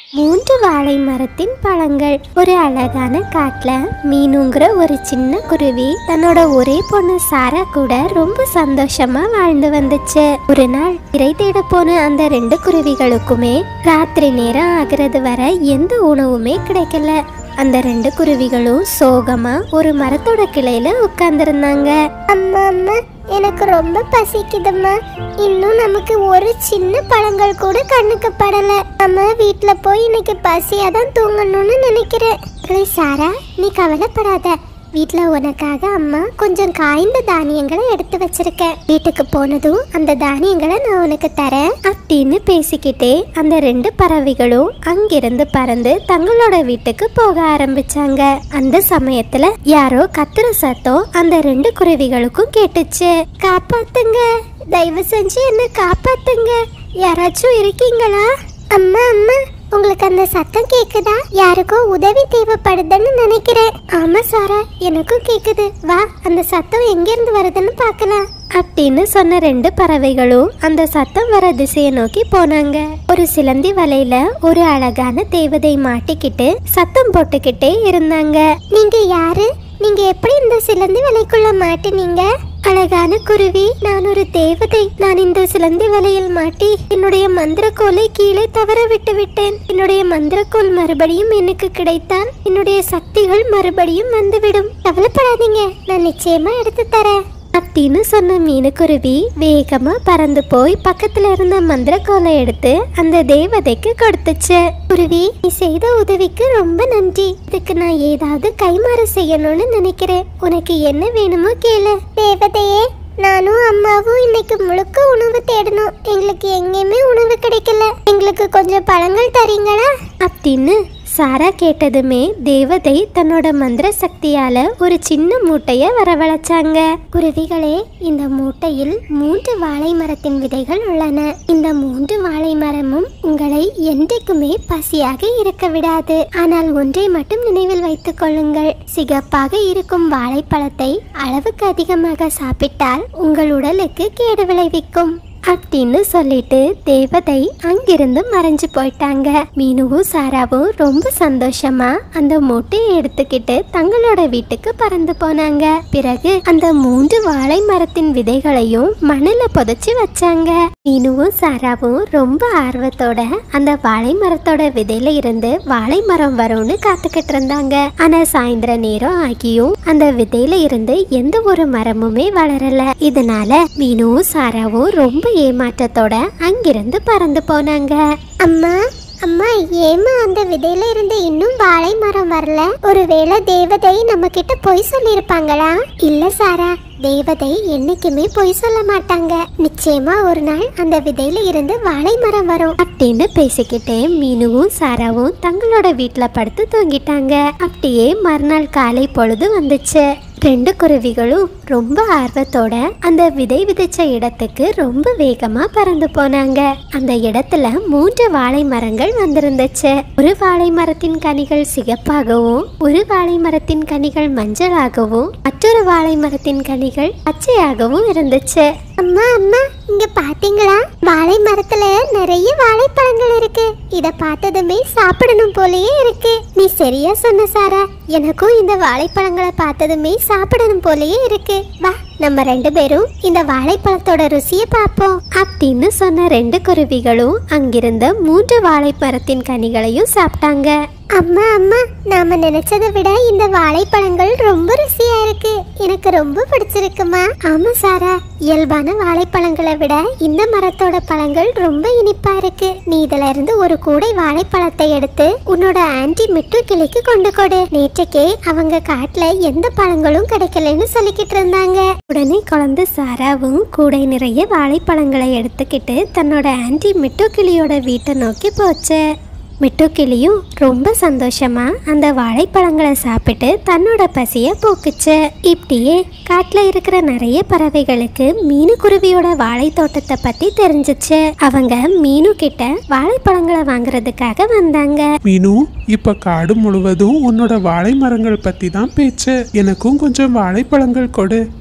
மூன்று வாழை மரத்தின் பழங்கள் ஒரு அழகான காட்டுல மீனுங்கிற ஒரு சின்ன குருவி தன்னோட ஒரே பொண்ணு சாரா கூட ரொம்ப சந்தோஷமா வாழ்ந்து வந்துச்சு ஒரு நாள் இறை தேட போன அந்த ரெண்டு குருவிகளுக்குமே ராத்திரி நேரம் ஆகிறது வர எந்த உணவுமே கிடைக்கல அந்த ரெண்டு குருவிகளும் சோகமா ஒரு மரத்தோட கிளையில உட்கார்ந்துருந்தாங்க அம்மா அம்மா எனக்கு ரொம்ப பசிக்குதும்மா இன்னும் நமக்கு ஒரு சின்ன பழங்கள் கூட கண்ணுக்கு படல நம்ம வீட்ல போய் இன்னைக்கு பசியா தான் தூங்கணும்னு நினைக்கிறேன் ஏய் சாரா நீ கவலைப்படாத வீட்ல உனக்காக அம்மா கொஞ்சம் காய்ந்த தானியங்களை எடுத்து வச்சிருக்கேன் வீட்டுக்கு போனதும் அந்த தானியங்களை நான் உனக்கு தரேன் அப்படின்னு பேசிக்கிட்டே அந்த ரெண்டு பறவைகளும் அங்கிருந்து பறந்து தங்களோட வீட்டுக்கு போக ஆரம்பிச்சாங்க அந்த சமயத்துல யாரோ கத்துற சத்தம் அந்த ரெண்டு குருவிகளுக்கும் கேட்டுச்சு காப்பாத்துங்க தயவு செஞ்சு என்ன காப்பாத்துங்க யாராச்சும் இருக்கீங்களா அம்மா அம்மா உங்களுக்கு அந்த சத்தம் கேக்குதா யாருக்கோ உதவி தேவைப்படுதுன்னு நினைக்கிறேன் ஆமா சாரா எனக்கும் கேக்குது வா அந்த சத்தம் எங்க இருந்து வருதுன்னு பார்க்கலாம் அப்படின்னு சொன்ன ரெண்டு பறவைகளும் அந்த சத்தம் வர திசையை நோக்கி போனாங்க ஒரு சிலந்தி வலையில ஒரு அழகான தேவதை மாட்டிக்கிட்டு சத்தம் போட்டுக்கிட்டே இருந்தாங்க நீங்க யாரு நீங்க எப்படி இந்த சிலந்தி வலைக்குள்ள மாட்டினீங்க அழகான குருவி நான் ஒரு தேவதை நான் இந்த சிலந்தி வலையில் மாட்டி என்னுடைய மந்திரக்கோலை கீழே தவற விட்டு விட்டேன் என்னுடைய மந்திரக்கோல் மறுபடியும் எனக்கு கிடைத்தால் என்னுடைய சக்திகள் மறுபடியும் வந்துவிடும் கவலைப்படாதீங்க நான் நிச்சயமா எடுத்து தரேன் அப்படின்னு சொன்ன மீனுக்குருவி வேகமா பறந்து போய் பக்கத்துல இருந்த மந்திரக்கோலை எடுத்து அந்த தேவதைக்கு கொடுத்துச்சு குருவி நீ செய்த உதவிக்கு ரொம்ப நன்றி இதுக்கு நான் ஏதாவது கைமாறு செய்யணும்னு நினைக்கிறேன் உனக்கு என்ன வேணுமோ கேளு தேவதையே நானும் அம்மாவும் இன்னைக்கு முழுக்க உணவு தேடணும் எங்களுக்கு எங்கேயுமே உணவு கிடைக்கல எங்களுக்கு கொஞ்சம் பழங்கள் தரீங்களா அப்படின்னு சாரா கேட்டதுமே தேவதை தன்னோட மந்திர சக்தியால ஒரு சின்ன மூட்டைய வரவழைச்சாங்க குருவிகளே இந்த மூட்டையில் மூன்று வாழை மரத்தின் விதைகள் உள்ளன இந்த மூன்று வாழை மரமும் உங்களை என்றைக்குமே பசியாக இருக்க விடாது ஆனால் ஒன்றை மட்டும் நினைவில் வைத்துக் கொள்ளுங்கள் சிகப்பாக இருக்கும் வாழைப்பழத்தை அளவுக்கு அதிகமாக சாப்பிட்டால் உங்கள் உடலுக்கு கேடு விளைவிக்கும் அப்படின்னு சொல்லிட்டு தேவதை அங்கிருந்து மறைஞ்சு போயிட்டாங்க மீனுவும் சாராவும் ரொம்ப சந்தோஷமா அந்த மூட்டையை எடுத்துக்கிட்டு தங்களோட வீட்டுக்கு பறந்து போனாங்க பிறகு அந்த மூன்று வாழை மரத்தின் விதைகளையும் மண்ணுல புதைச்சு வச்சாங்க மீனுவும் சாராவும் ரொம்ப ஆர்வத்தோட அந்த வாழை மரத்தோட விதையில இருந்து வாழை மரம் வரும்னு காத்துக்கிட்டு இருந்தாங்க ஆனா சாயந்தர நேரம் ஆகியும் அந்த விதையில இருந்து எந்த ஒரு மரமுமே வளரல இதனால மீனுவும் சாராவும் ரொம்ப ஏமாற்றத்தோட அங்கிருந்து பறந்து போனாங்க அம்மா அம்மா ஏமா அந்த விதையில இருந்து இன்னும் வாழை மரம் வரல ஒருவேளை தேவதை நம்ம கிட்ட பொய் சொல்லியிருப்பாங்களா இல்ல சாரா தேவதை என்னைக்குமே பொய் சொல்ல மாட்டாங்க நிச்சயமா ஒரு நாள் அந்த விதையில இருந்து வாழை மரம் வரும் அப்படின்னு பேசிக்கிட்டே மீனுவும் சாராவும் தங்களோட வீட்ல படுத்து தூங்கிட்டாங்க அப்படியே மறுநாள் காலை பொழுது வந்துச்சு ரெண்டு குருவிகளும் ரொம்ப ஆர்வத்தோட அந்த விதை விதைச்ச இடத்துக்கு ரொம்ப வேகமா பறந்து போனாங்க அந்த இடத்துல மூன்று வாழை மரங்கள் வந்திருந்துச்சு ஒரு வாழை மரத்தின் கனிகள் சிகப்பாகவும் ஒரு வாழை மரத்தின் கனிகள் மஞ்சளாகவும் மற்றொரு வாழை மரத்தின் கனிகள் பச்சையாகவும் இருந்துச்சு அம்மா அம்மா இங்க பாத்தீங்களா வாழை மரத்துல நிறைய வாழைப்பழங்கள் இருக்கு இத பார்த்ததுமே சாப்பிடணும் போலயே இருக்கு நீ சரியா சொன்ன சாரா எனக்கும் இந்த வாழைப்பழங்களை பார்த்ததுமே சாப்பிடணும் போலயே இருக்கு வா நம்ம ரெண்டு பேரும் இந்த வாழைப்பழத்தோட ருசியை பார்ப்போம் அப்படின்னு சொன்ன ரெண்டு குருவிகளும் அங்கிருந்த மூன்று வாழை மரத்தின் கனிகளையும் சாப்பிட்டாங்க அம்மா அம்மா நாம நினைச்சதை விட இந்த வாழைப்பழங்கள் ரொம்ப ருசியா இருக்கு எனக்கு ரொம்ப பிடிச்சிருக்குமா ஆமா சாரா இயல்பான வாழைப்பழங்களை விட இந்த மரத்தோட பழங்கள் ரொம்ப இனிப்பா இருக்கு நீ இதுல இருந்து ஒரு கூடை வாழைப்பழத்தை எடுத்து உன்னோட ஆன்டி மிட்டு கிளிக்கு கொண்டு கொடு நேற்றைக்கே அவங்க காட்டுல எந்த பழங்களும் கிடைக்கலன்னு சொல்லிக்கிட்டு இருந்தாங்க உடனே குழந்தை சாராவும் கூடை நிறைய வாழைப்பழங்களை எடுத்துக்கிட்டு தன்னோட ஆன்டி மிட்டுக்கிளியோட வீட்டை நோக்கி போச்சு மிட்டுக்கிளியும் ரொம்ப சந்தோஷமா அந்த வாழைப்பழங்களை சாப்பிட்டு தன்னோட பசிய போக்குச்சு இப்படியே காட்டுல இருக்கிற நிறைய பறவைகளுக்கு மீனு குருவியோட வாழை தோட்டத்தை பத்தி தெரிஞ்சுச்சு அவங்க மீனு கிட்ட வாழைப்பழங்களை வாங்குறதுக்காக வந்தாங்க மீனு இப்ப காடு முழுவதும் உன்னோட வாழை மரங்கள் பத்தி தான் பேச்சு எனக்கும் கொஞ்சம் வாழைப்பழங்கள் கொடு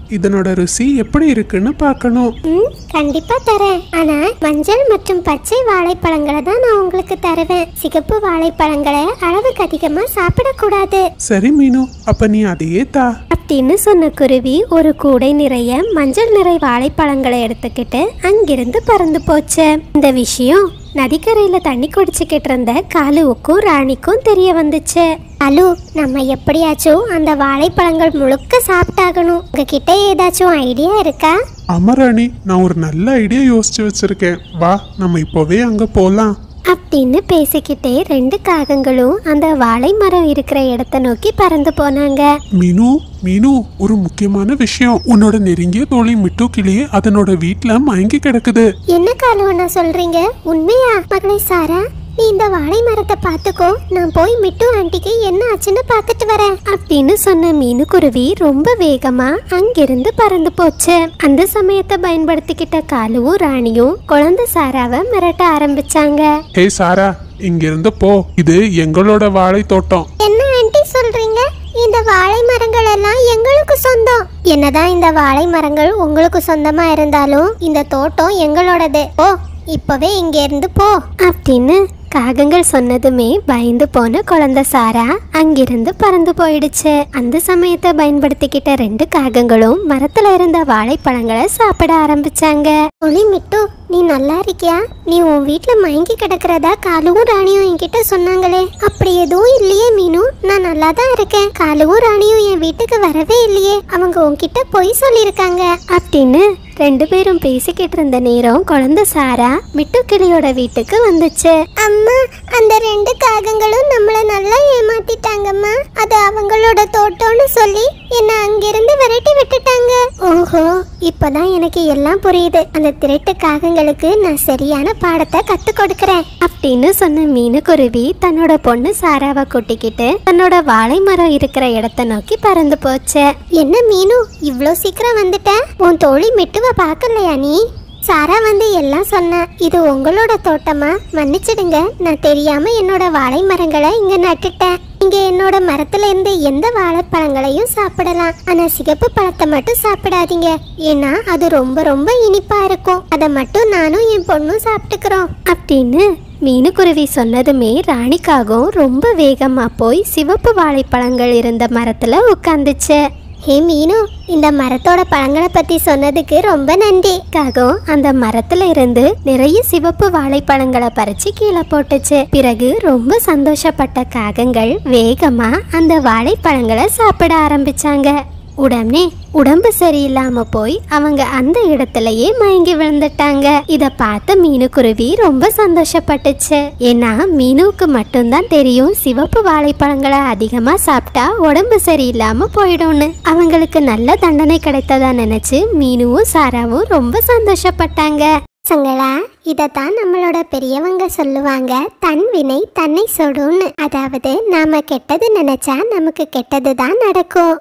இதனோட ருசி எப்படி இருக்குன்னு பார்க்கணும் ம் கண்டிப்பா தரேன் ஆனா மஞ்சள் மற்றும் பச்சை வாழைப்பழங்களை தான் நான் உங்களுக்கு தருவேன் சிகப்பு வாழைப்பழங்களை அளவுக்கு அதிகமா சாப்பிடக்கூடாது சரி மீனு அப்ப நீ அதையே தா அப்படின்னு சொன்ன குருவி ஒரு கூடை நிறைய மஞ்சள் நிறை வாழைப்பழங்களை எடுத்துக்கிட்டு அங்கிருந்து பறந்து போச்சு இந்த விஷயம் நதிக்கரையில தண்ணி குடிச்சுக்கிட்டு இருந்த காலுவுக்கும் ராணிக்கும் தெரிய வந்துச்சு அலு நம்ம எப்படியாச்சும் அந்த வாழைப்பழங்கள் முழுக்க சாப்பிட்டாகணும் உங்ககிட்ட ஏதாச்சும் ஐடியா இருக்கா அமராணி நான் ஒரு நல்ல ஐடியா யோசிச்சு வச்சிருக்கேன் வா நம்ம இப்போவே அங்க போலாம் அப்படின்னு பேசிக்கிட்டே ரெண்டு காகங்களும் அந்த வாழை மரம் இருக்கிற இடத்த நோக்கி பறந்து போனாங்க மீனு மீனு ஒரு முக்கியமான விஷயம் உன்னோட நெருங்கிய தோழி மிட்டு கிளி அதனோட வீட்ல மயங்கி கிடக்குது என்ன காலுவண்ணா சொல்றீங்க உண்மையா மகளே சாரா நீ இந்த வாழை மரத்தை பார்த்துக்கோ நான் போய் மிட்டு ஆண்டிக்கு என்ன ஆச்சுன்னு பார்த்துட்டு வரேன் அப்படின்னு சொன்ன மீனுக்குருவி ரொம்ப வேகமா அங்கிருந்து பறந்து போச்சு அந்த சமயத்தை பயன்படுத்திக்கிட்ட காலுவும் ராணியும் குழந்தை சாராவை மிரட்ட ஆரம்பிச்சாங்க ஹே சாரா இங்கிருந்து போ இது எங்களோட வாழை தோட்டம் என்ன ஆண்டி சொல்றீங்க இந்த வாழை மரங்கள் எல்லாம் எங்களுக்கு சொந்தம் என்னதான் இந்த வாழை மரங்கள் உங்களுக்கு சொந்தமா இருந்தாலும் இந்த தோட்டம் எங்களோடது ஓ இப்பவே இங்க இருந்து போ அப்படின்னு காகங்கள் சொன்னதுமே பயந்து போன குழந்தை சாரா அங்கிருந்து பறந்து போயிடுச்சு அந்த சமயத்தை பயன்படுத்திக்கிட்ட ரெண்டு காகங்களும் மரத்துல இருந்த வாழைப்பழங்களை சாப்பிட ஆரம்பிச்சாங்க ஒளி மிட்டு நீ நல்லா இருக்கியா நீ உன் வீட்ல மயங்கி கிடக்கிறதா காலுவும் ராணியும் என்கிட்ட சொன்னாங்களே அப்படி எதுவும் இல்லையே மீனு நான் நல்லா தான் இருக்கேன் காலுவும் ராணியும் என் வீட்டுக்கு வரவே இல்லையே அவங்க உன்கிட்ட பொய் சொல்லியிருக்காங்க அப்படின்னு ரெண்டு பேரும் பேசிக்கிட்டு இருந்த நேரம் குழந்தை சாரா மிட்டுக்கிளியோட வீட்டுக்கு வந்துச்சு அம்மா அந்த ரெண்டு காகங்களும் நம்மள நல்லா ஏமாத்திட்டாங்கம்மா அது அவங்களோட தோட்டம்னு சொல்லி என்ன அங்கிருந்து விரட்டி விட்டுட்டாங்க ஓஹோ இப்பதான் எனக்கு எல்லாம் புரியுது அந்த திருட்டு காகங்களுக்கு நான் சரியான பாடத்தை கத்து கொடுக்கறேன் அப்படின்னு சொன்ன மீனுக்குருவி தன்னோட பொண்ணு சாராவை கூட்டிக்கிட்டு தன்னோட வாழை மரம் இருக்கிற இடத்த நோக்கி பறந்து போச்சு என்ன மீனு இவ்ளோ சீக்கிரம் வந்துட்ட உன் தோழி மிட்டுவ பார்க்கலையா நீ சாரா வந்து எல்லாம் சொன்னா இது உங்களோட தோட்டமா மன்னிச்சிடுங்க நான் தெரியாம என்னோட வாழை மரங்களை இங்க நட்டுட்டேன் இங்க என்னோட மரத்துல இருந்து எந்த வாழைப்பழங்களையும் சாப்பிடலாம் ஆனா சிகப்பு பழத்தை மட்டும் சாப்பிடாதீங்க ஏன்னா அது ரொம்ப ரொம்ப இனிப்பா இருக்கும் அதை மட்டும் நானும் என் பொண்ணும் சாப்பிட்டுக்கிறோம் அப்படின்னு மீனுக்குருவி சொன்னதுமே ராணிக்காகவும் ரொம்ப வேகமா போய் சிவப்பு வாழைப்பழங்கள் இருந்த மரத்துல உட்காந்துச்சு ஹே மீனு இந்த மரத்தோட பழங்களை பத்தி சொன்னதுக்கு ரொம்ப நன்றி காகம் அந்த மரத்துல இருந்து நிறைய சிவப்பு வாழைப்பழங்களை பறிச்சு கீழே போட்டுச்சு பிறகு ரொம்ப சந்தோஷப்பட்ட காகங்கள் வேகமா அந்த வாழைப்பழங்களை சாப்பிட ஆரம்பிச்சாங்க உடனே உடம்பு சரியில்லாம போய் அவங்க அந்த இடத்துலயே மயங்கி விழுந்துட்டாங்க இத பார்த்த மீனுக்குருவி ரொம்ப சந்தோஷப்பட்டுச்சு ஏன்னா மீனுவுக்கு மட்டும்தான் தெரியும் சிவப்பு வாழைப்பழங்களை அதிகமா சாப்பிட்டா உடம்பு சரியில்லாம போயிடும்னு அவங்களுக்கு நல்ல தண்டனை கிடைத்ததா நினைச்சு மீனுவும் சாராவும் ரொம்ப சந்தோஷப்பட்டாங்க சங்களா இதத்தான் நம்மளோட பெரியவங்க சொல்லுவாங்க தன் வினை தன்னை சுடும்னு அதாவது நாம கெட்டது நினைச்சா நமக்கு கெட்டது தான் நடக்கும்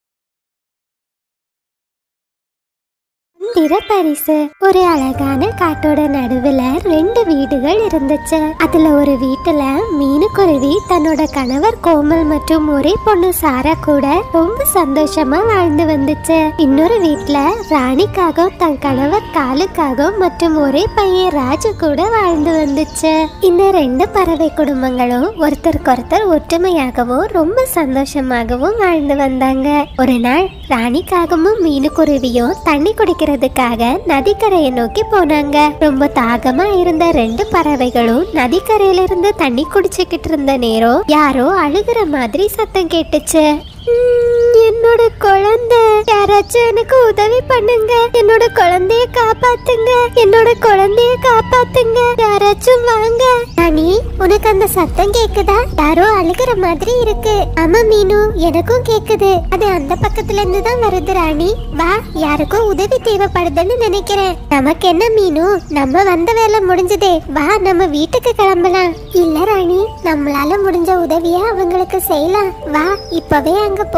திறப்பரிசு ஒரு அழகான காட்டோட நடுவுல ரெண்டு வீடுகள் இருந்துச்சு அதுல ஒரு வீட்டுல மீனுக்குருவி தன்னோட கணவர் கோமல் மற்றும் ஒரே பொண்ணு சாரா கூட ரொம்ப சந்தோஷமா வாழ்ந்து வந்துச்சு இன்னொரு வீட்டுல ராணிக்காகவும் தன் கணவர் காலுக்காகவும் மற்றும் ஒரே பையன் ராஜு கூட வாழ்ந்து வந்துச்சு இந்த ரெண்டு பறவை குடும்பங்களும் ஒருத்தருக்கொருத்தர் ஒற்றுமையாகவும் ரொம்ப சந்தோஷமாகவும் வாழ்ந்து வந்தாங்க ஒரு நாள் ராணிக்காகவும் மீனுக்குருவியும் தண்ணி குடிக்கிறதுக்காக நதிக்கரையை நோக்கி போனாங்க ரொம்ப தாகமா இருந்த ரெண்டு பறவைகளும் நதிக்கரையில இருந்து தண்ணி குடிச்சுக்கிட்டு இருந்த நேரம் யாரோ அழுகிற மாதிரி சத்தம் கேட்டுச்சு "உம், என்னோட குழந்தை யாராச்சும் எனக்கு உதவி பண்ணுங்க என்னோட குழந்தைய காப்பாத்துங்க என்னோட குழந்தைய காப்பாத்துங்க யாராச்சும் வாங்க ராணி உனக்கு அந்த சத்தம் கேக்குதா யாரோ அழுகிற மாதிரி இருக்கு ஆமா மீனு எனக்கும் கேக்குது அது அந்த பக்கத்துல இருந்து தான் வருது ராணி வா யாருக்கும் உதவி தேவைப்படுதுன்னு நினைக்கிறேன் நமக்கு என்ன மீனு நம்ம வந்த வேலை முடிஞ்சதே வா நம்ம வீட்டுக்கு கிளம்பலாம் இல்ல ராணி நம்மளால முடிஞ்ச உதவிய அவங்களுக்கு செய்யலாம் வா இப்பவே அங்க போலாம்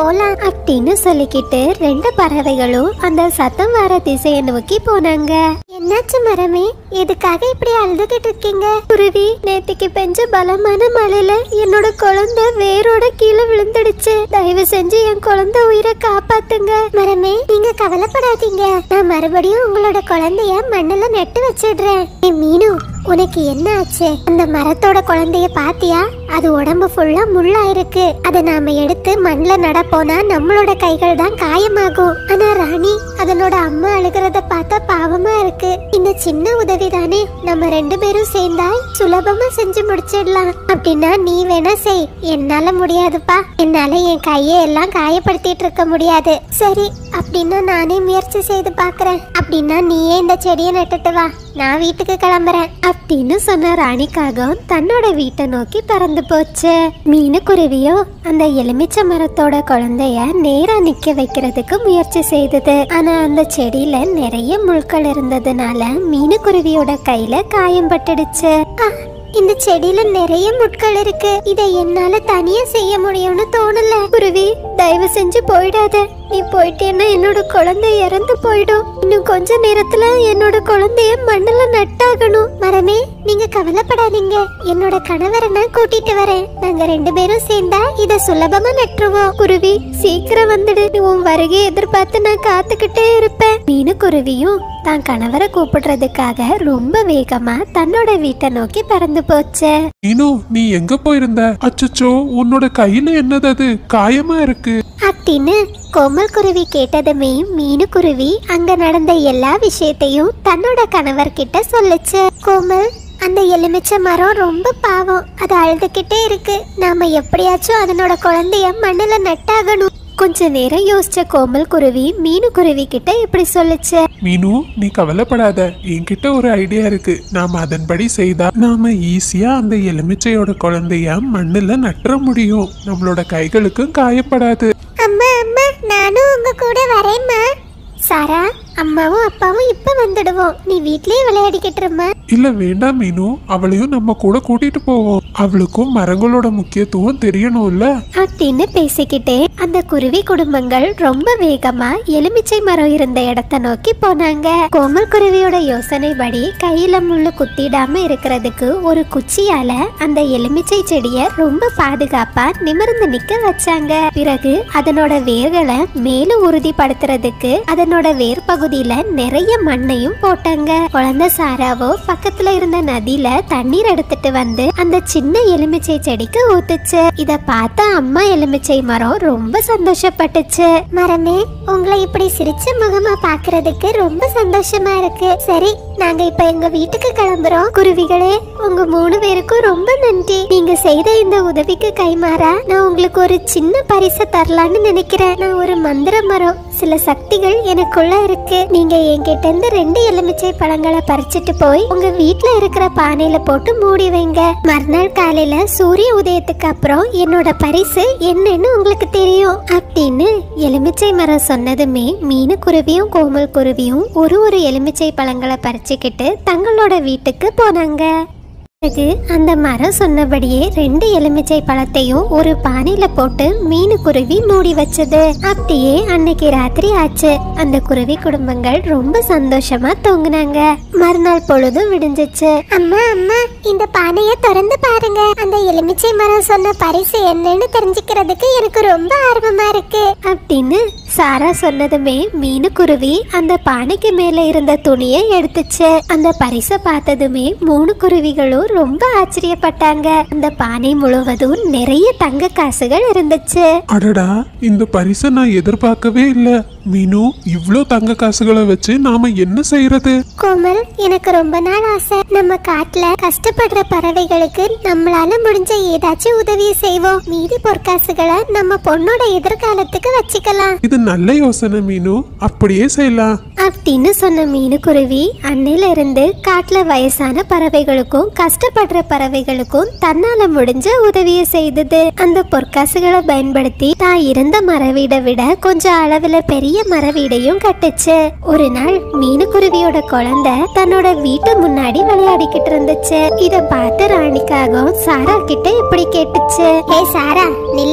அப்படின்னு சொல்லிக்கிட்டு ரெண்டு பறவைகளும் அந்த சத்தம் வர திசையை நோக்கி போனாங்க என்னாச்சு மரமே எதுக்காக இப்படி அழுதுகிட்டு இருக்கீங்க குருவி நேத்திக்கு பெஞ்ச பலமான மழையில என்னோட குழந்தை வேரோட கீழே விழுந்துடுச்சு தயவு செஞ்சு என் குழந்தை உயிரை காப்பாத்துங்க மரமே நீங்க கவலைப்படாதீங்க நான் மறுபடியும் உங்களோட குழந்தைய மண்ணுல நட்டு வச்சிடுறேன் ஏய் மீனு உனக்கு என்ன ஆச்சு அந்த மரத்தோட குழந்தைய பாத்தியா அது உடம்பு ஃபுல்லா முள்ளா இருக்கு அதை நாம எடுத்து மண்ணுல நடப்போனா நம்மளோட கைகள் தான் காயமாகும் ஆனா ராணி அதனோட அம்மா அழுகிறத பார்த்தா பாவமா இருக்கு இந்த சின்ன உதவி தானே நம்ம ரெண்டு பேரும் சேர்ந்தா சுலபமா செஞ்சு முடிச்சிடலாம் அப்படின்னா நீ வேணா செய் என்னால முடியாதுப்பா என்னால என் கையை எல்லாம் காயப்படுத்திட்டு இருக்க முடியாது சரி அப்படின்னா நானே முயற்சி செய்து பார்க்கறேன் அப்படின்னா நீயே இந்த செடியை நட்டுட்டு வா நான் வீட்டுக்கு கிளம்புறேன் அப்படின்னு சொன்ன ராணிக்காகம் தன்னோட வீட்டை நோக்கி பறந்து போச்சு மீனுக்குருவியோ அந்த எலுமிச்சை மரத்தோட குழந்தைய நேரா நிக்க வைக்கிறதுக்கு முயற்சி செய்தது ஆனா அந்த செடியில நிறைய முள்கள் இருந்ததுனால மீனுக்குருவியோட கையில காயம் பட்டுடுச்சு ஆ, இந்த செடியில நிறைய முட்கள் இருக்கு இதை என்னால தனியா செய்ய முடியும்னு தோணல குருவி தயவு செஞ்சு போயிடாத நீ போயிட்டேன்னா என்னோட குழந்தை இறந்து போயிடும் இன்னும் கொஞ்ச நேரத்துல என்னோட குழந்தைய மண்ணுல நட்டாகணும் மரமே நீங்க கவலைப்படாதீங்க என்னோட கணவரை நான் கூட்டிட்டு வரேன் நாங்க ரெண்டு பேரும் சேர்ந்தா இத சுலபமா நட்டுருவோம் குருவி சீக்கிரம் வந்துடு நீ உன் வருகையை எதிர்பார்த்து நான் காத்துக்கிட்டே இருப்பேன் மீனு குருவியும் தான் கணவரை கூப்பிடுறதுக்காக ரொம்ப வேகமா தன்னோட வீட்டை நோக்கி பறந்து போச்சு மீனு நீ எங்க போயிருந்த அச்சச்சோ உன்னோட கையில என்னது அது காயமா இருக்கு அப்படின்னு கோமல் குருவி கேட்டதுமே மீனு குருவி அங்க நடந்த எல்லா விஷயத்தையும் தன்னோட கணவர் கிட்ட சொல்லுச்சு கோமல் அந்த எலுமிச்சை மரம் ரொம்ப பாவம் அது அழுதுகிட்டே இருக்கு நாம எப்படியாச்சும் அதனோட குழந்தைய மண்ணுல நட்டாகணும் கொஞ்ச நேரம் யோசிச்ச கோமல் குருவி மீனு குருவி கிட்ட இப்படி சொல்லுச்சு மீனு நீ கவலைப்படாத என்கிட்ட ஒரு ஐடியா இருக்கு நாம அதன்படி செய்தா நாம ஈஸியா அந்த எலுமிச்சையோட குழந்தைய மண்ணுல நட்டுற முடியும் நம்மளோட கைகளுக்கும் காயப்படாது அம்மா அம்மா நானும் உங்க கூட வரேம்மா சாரா அம்மாவும் அப்பாவும் இப்ப வந்துடுவோம் நீ வீட்லயே விளையாடிக்கிட்டு இருமா இல்ல வேண்டாம் மீனு அவளையும் நம்ம கூட கூட்டிட்டு போவோம் அவளுக்கும் மரங்களோட முக்கியத்துவம் தெரியணும்ல அப்படின்னு பேசிக்கிட்டே அந்த குருவி குடும்பங்கள் ரொம்ப வேகமா எலுமிச்சை மரம் இருந்த இடத்த நோக்கி போனாங்க கோமல் குருவியோட யோசனைப்படி கையில முள்ளு குத்திடாம இருக்கிறதுக்கு ஒரு குச்சியால அந்த எலுமிச்சை செடிய ரொம்ப பாதுகாப்பா நிமிர்ந்து நிக்க வச்சாங்க பிறகு அதனோட வேர்களை மேலும் உறுதிப்படுத்துறதுக்கு அதனோட வேர் பகுதியில நிறைய மண்ணையும் போட்டாங்க குழந்தை சாராவோ பக்கத்துல இருந்த நதியில தண்ணீர் எடுத்துட்டு வந்து அந்த சின்ன எலுமிச்சை செடிக்கு ஊத்துச்சு இத பார்த்த அம்மா எலுமிச்சை மரம் ரொம்ப சந்தோஷப்பட்டுச்சு மரமே உங்களை இப்படி சிரிச்ச முகமா பாக்குறதுக்கு ரொம்ப சந்தோஷமா இருக்கு சரி நாங்க இப்ப எங்க வீட்டுக்கு கிளம்புறோம் குருவிகளே உங்க மூணு பேருக்கும் ரொம்ப நன்றி நீங்க செய்த இந்த உதவிக்கு கைமாறா நான் உங்களுக்கு ஒரு சின்ன பரிசை தரலான்னு நினைக்கிறேன் நான் ஒரு மந்திர மரம் சில சக்திகள் எனக்குள்ள இருக்கு நீங்க என்கிட்ட இருந்து ரெண்டு எலுமிச்சை பழங்களை பறிச்சுட்டு போய் உங்க வீட்ல இருக்கிற பானையில போட்டு மூடி வைங்க மறுநாள் காலையில சூரிய உதயத்துக்கு அப்புறம் என்னோட பரிசு என்னன்னு உங்களுக்கு தெரியும் அப்படின்னு எலுமிச்சை மரம் சொன்னதுமே மீனு குருவியும் கோமல் குருவியும் ஒரு ஒரு எலுமிச்சை பழங்களை பறிச்சுக்கிட்டு தங்களோட வீட்டுக்கு போனாங்க பிறகு அந்த மரம் சொன்னபடியே ரெண்டு எலுமிச்சை பழத்தையும் ஒரு பானையில போட்டு மீனு குருவி மூடி வச்சது அப்படியே அன்னைக்கு ராத்திரி ஆச்சு அந்த குருவி குடும்பங்கள் ரொம்ப சந்தோஷமா தூங்குனாங்க மறுநாள் பொழுதும் விடிஞ்சிச்சு அம்மா அம்மா இந்த பானைய திறந்து பாருங்க அந்த எலுமிச்சை மரம் சொன்ன பரிசு என்னன்னு தெரிஞ்சுக்கிறதுக்கு எனக்கு ரொம்ப ஆர்வமா இருக்கு அப்படின்னு சாரா சொன்னதுமே மீனு குருவி அந்த பானைக்கு மேல இருந்த துணியை எடுத்துச்சு அந்த பரிசை பார்த்ததுமே மூணு குருவிகளும் ரொம்ப ஆச்சரியப்பட்டாங்க அந்த பானை முழுவதும் நிறைய தங்க காசுகள் இருந்துச்சு அடடா இந்த பரிசை நான் எதிர்பார்க்கவே இல்ல மீனு இவ்ளோ தங்க காசுகளை வச்சு நாம என்ன செய்யறது கோமல் எனக்கு ரொம்ப நாள் ஆசை நம்ம காட்டுல கஷ்டப்படுற பறவைகளுக்கு நம்மளால முடிஞ்ச ஏதாச்சும் உதவியை செய்வோம் மீதி பொற்காசுகளை நம்ம பொண்ணோட எதிர்காலத்துக்கு வச்சுக்கலாம் இது நல்ல யோசனை மீனு அப்படியே செய்யலாம் அப்படின்னு சொன்ன மீனு குருவி அன்னையில இருந்து காட்டுல வயசான பறவைகளுக்கும் கஷ்டப்படுற பறவைகளுக்கும் தன்னால முடிஞ்ச உதவியை செய்தது அந்த பொற்காசுகளை பயன்படுத்தி தான் இருந்த மரவீடை விட கொஞ்சம் அளவுல பெரிய மரவீடையும் கட்டுச்சு ஒரு நாள் மீனு குருவியோட குழந்தை தன்னோட வீட்டு முன்னாடி விளையாடிக்கிட்டு இருந்துச்சு இத பார்த்த ராணிக்காகவும் சாரா கிட்ட இப்படி கேட்டுச்சு ஏய் சாரா நில்லு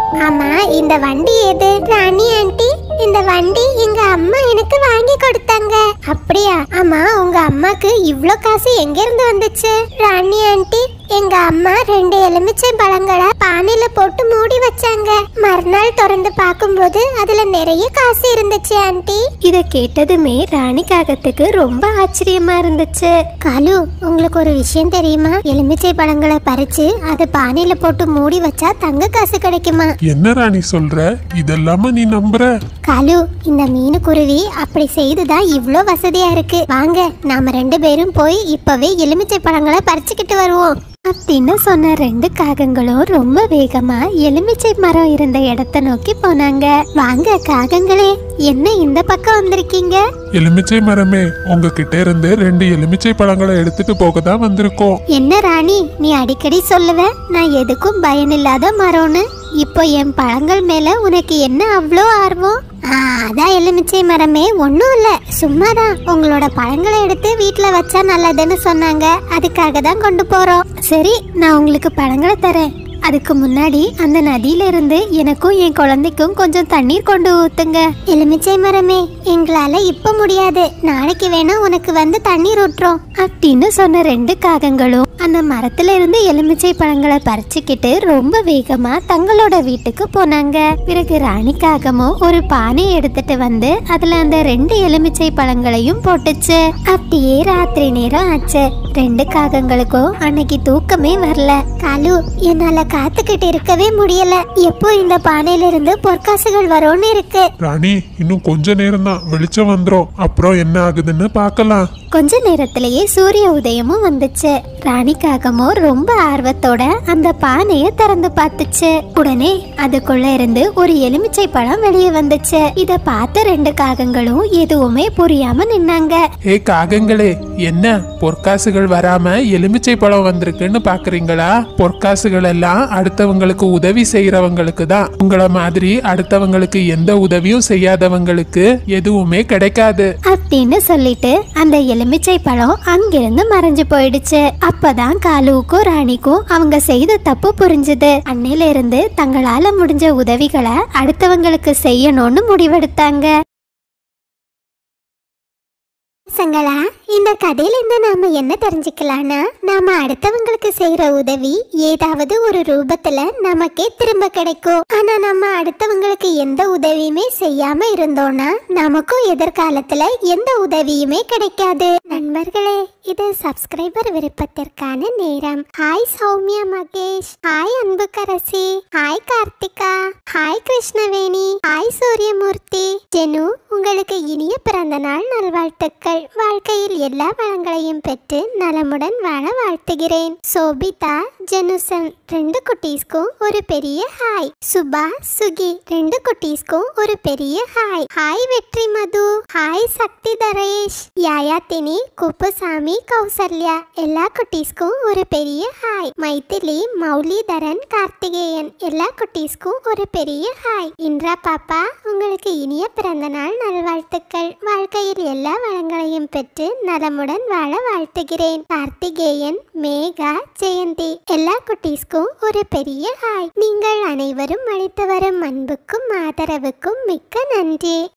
ஆமா இந்த வண்டி எது ராணி ஆண்டி இந்த வண்டி எங்க அம்மா எனக்கு வாங்கி கொடுத்தாங்க அப்படியா ஆமா உங்க அம்மாக்கு இவ்ளோ காசு எங்க இருந்து வந்துச்சு ராணி ஆண்டி எங்க அம்மா ரெண்டு எலுமிச்சை பழங்களை பானையில போட்டு மூடி வச்சாங்க மறுநாள் திறந்து பார்க்கும்போது அதுல நிறைய காசு இருந்துச்சு ஆண்டி இத கேட்டதுமே ராணி காகத்துக்கு ரொம்ப ஆச்சரியமா இருந்துச்சு காலு உங்களுக்கு ஒரு விஷயம் தெரியுமா எலுமிச்சை பழங்களை பறிச்சு அதை பானையில போட்டு மூடி வச்சா தங்க காசு கிடைக்குமா என்ன ராணி சொல்ற இதெல்லாம நீ நம்புற காலு இந்த மீனு குருவி அப்படி செய்துதான் இவ்ளோ வசதியா இருக்கு வாங்க நாம ரெண்டு பேரும் போய் இப்பவே எலுமிச்சை பழங்களை பறிச்சுக்கிட்டு வருவோம் அப்படின்னு சொன்ன ரெண்டு காகங்களும் ரொம்ப வேகமா எலுமிச்சை மரம் இருந்த இடத்த நோக்கி போனாங்க வாங்க காகங்களே என்ன இந்த பக்கம் வந்திருக்கீங்க எலுமிச்சை மரமே உங்ககிட்ட இருந்து ரெண்டு எலுமிச்சை பழங்களை எடுத்துட்டு போக தான் வந்திருக்கோம் என்ன ராணி நீ அடிக்கடி சொல்லுவ நான் எதுக்கும் பயனில்லாத மரம்னு இப்போ என் பழங்கள் மேல உனக்கு என்ன அவ்வளோ ஆர்வம் ஆ, அதான் எலுமிச்சை மரமே ஒன்றும் இல்லை சும்மாதான் உங்களோட பழங்களை எடுத்து வீட்டில் வச்சா நல்லதுன்னு சொன்னாங்க அதுக்காக தான் கொண்டு போகிறோம் சரி நான் உங்களுக்கு பழங்களை தரேன் அதுக்கு முன்னாடி அந்த நதியில இருந்து எனக்கும் என் குழந்தைக்கும் கொஞ்சம் தண்ணீர் கொண்டு ஊத்துங்க எலுமிச்சை மரமே எங்களால இப்ப முடியாது நாளைக்கு வேணா உனக்கு வந்து தண்ணீர் ஊற்றுறோம் அப்படின்னு சொன்ன ரெண்டு காகங்களும் அந்த மரத்துல இருந்து எலுமிச்சை பழங்களை பறிச்சுக்கிட்டு ரொம்ப வேகமா தங்களோட வீட்டுக்கு போனாங்க பிறகு ராணி காகமும் ஒரு பானை எடுத்துட்டு வந்து அதுல அந்த ரெண்டு எலுமிச்சை பழங்களையும் போட்டுச்சு அப்படியே ராத்திரி நேரம் ஆச்சு ரெண்டு காகங்களுக்கும் அன்னைக்கு தூக்கமே வரல காலு என்னால காத்துக்கிட்டு இருக்கவே முடியல எப்போ இந்த பானையில இருந்து பொற்காசுகள் வரும்னு இருக்கு ராணி இன்னும் கொஞ்ச நேரம் தான் வெளிச்சம் வந்துரும் அப்புறம் என்ன ஆகுதுன்னு பார்க்கலாம் கொஞ்ச நேரத்திலேயே சூரிய உதயமும் வந்துச்சு ராணி காகமும் ரொம்ப ஆர்வத்தோட அந்த பானைய திறந்து பார்த்துச்சு உடனே அதுக்குள்ள இருந்து ஒரு எலுமிச்சை பழம் வெளியே வந்துச்சு இத பார்த்த ரெண்டு காகங்களும் எதுவுமே புரியாம நின்னாங்க ஏ காகங்களே என்ன பொற்காசுகள் வராம எலுமிச்சை பழம் வந்திருக்குன்னு பாக்குறீங்களா பொற்காசுகள் எல்லாம் அடுத்தவங்களுக்கு உதவி செய்யறவங்களுக்கு தான் உங்களை மாதிரி அடுத்தவங்களுக்கு எந்த உதவியும் செய்யாதவங்களுக்கு எதுவுமே கிடைக்காது அப்படின்னு சொல்லிட்டு அந்த எலுமிச்சை பழம் அங்கிருந்து மறைஞ்சு போயிடுச்சு அப்பதான் காலுவுக்கும் ராணிக்கும் அவங்க செய்த தப்பு புரிஞ்சுது அன்னையில இருந்து தங்களால முடிஞ்ச உதவிகளை அடுத்தவங்களுக்கு செய்யணும்னு முடிவெடுத்தாங்க பசங்களா இந்த கதையில இருந்து நாம என்ன தெரிஞ்சுக்கலாம்னா நாம அடுத்தவங்களுக்கு செய்யற உதவி ஏதாவது ஒரு ரூபத்துல நமக்கே திரும்ப கிடைக்கும் ஆனா நம்ம அடுத்தவங்களுக்கு எந்த உதவியுமே செய்யாம இருந்தோம்னா நமக்கும் எதிர்காலத்துல எந்த உதவியுமே கிடைக்காது நண்பர்களே இது சப்ஸ்கிரைபர் விருப்பத்திற்கான நேரம் hi Sowmya Mahesh hi Anbukkarasi hi Karthika hi Krishnaveni hi Suriyamoorthy Jenu உங்களுக்கு இனிய பிறந்த நாள் நல்வாழ்த்துக்கள் வாழ்க்கையில் எல்லா வளங்களையும் பெற்று நலமுடன் வாழ வாழ்த்துகிறேன் சோபிதா ஜெனுசன் ரெண்டு குட்டீஸ்க்கும் ஒரு பெரிய ஹாய் சுபா சுகி ரெண்டு குட்டீஸ்க்கும் ஒரு பெரிய hi hi Vetri Madhu hi Sakthi Dharesh Yayathini Kuppusamy Kousalya எல்லா குட்டீஸ்க்கும் ஒரு பெரிய ஹாய் மைத்திலி மௌலிதரன் கார்த்திகேயன் எல்லா குட்டீஸ்க்கும் ஒரு பெரிய ஹாய் இன்றா பாப்பா உங்களுக்கு இனிய பிறந்த நாள் நல்வாழ்த்துக்கள் வாழ்க்கையில் எல்லா வளங்களையும் பெற்று நலமுடன் வாழ வாழ்த்துகிறேன் கார்த்திகேயன் மேகா ஜெயந்தி எல்லா குட்டீஸ்க்கும் ஒரு பெரிய ஹாய் நீங்கள் அனைவரும் அளித்து வரும் அன்புக்கும் ஆதரவுக்கும் மிக்க நன்றி